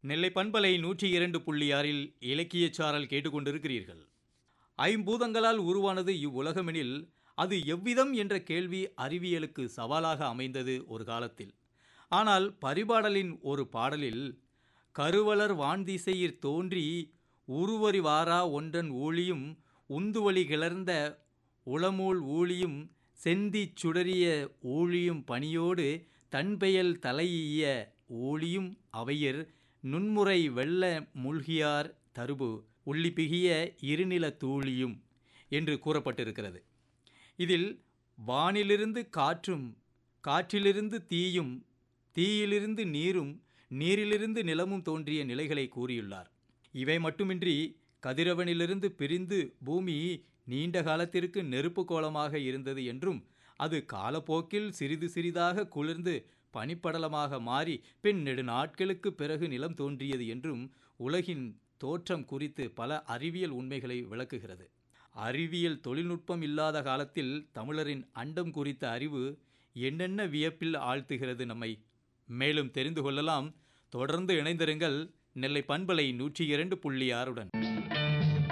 நெல்லை பண்பலை நூற்றி இரண்டு புள்ளி ஆறில் இலக்கியச் சாரல் கேட்டுக்கொண்டிருக்கிறீர்கள் ஐம்பூதங்களால் உருவானது இவ்வுலகமெனில் அது எவ்விதம் என்ற கேள்வி அறிவியலுக்கு சவாலாக அமைந்தது ஒரு காலத்தில் ஆனால் பரிபாடலின் ஒரு பாடலில் கருவலர் வான்திசையிற் தோன்றி உருவரி வாரா ஒன்றன் ஊழியும் உந்துவழி கிளர்ந்த உளமூல் ஊழியும் செந்திச் சுடரிய ஊழியும் பணியோடு தன்பெயல் தலையிய ஊழியும் அவையர் நுண்முறை வெள்ள மூழ்கியார் தருபு உள்ளிப்பிகிய இருநில தூளியும் என்று கூறப்பட்டிருக்கிறது இதில் வானிலிருந்து காற்றும் காற்றிலிருந்து தீயும் தீயிலிருந்து நீரும் நீரிலிருந்து நிலமும் தோன்றிய நிலைகளை கூறியுள்ளார் இவை மட்டுமின்றி கதிரவனிலிருந்து பிரிந்து பூமி நீண்ட காலத்திற்கு நெருப்பு கோலமாக இருந்தது என்றும் அது காலப்போக்கில் சிறிது சிறிதாக குளிர்ந்து பனிப்படலமாக மாறி பின் நெடுநாட்களுக்கு பிறகு நிலம் தோன்றியது என்றும் உலகின் தோற்றம் குறித்து பல அறிவியல் உண்மைகளை விளக்குகிறது அறிவியல் தொழில்நுட்பம் இல்லாத காலத்தில் தமிழரின் அண்டம் குறித்த அறிவு என்னென்ன வியப்பில் ஆழ்த்துகிறது நம்மை மேலும் தெரிந்து கொள்ளலாம் தொடர்ந்து இணைந்திருங்கள் நெல்லை பண்பலை நூற்றி இரண்டு புள்ளி ஆறுடன்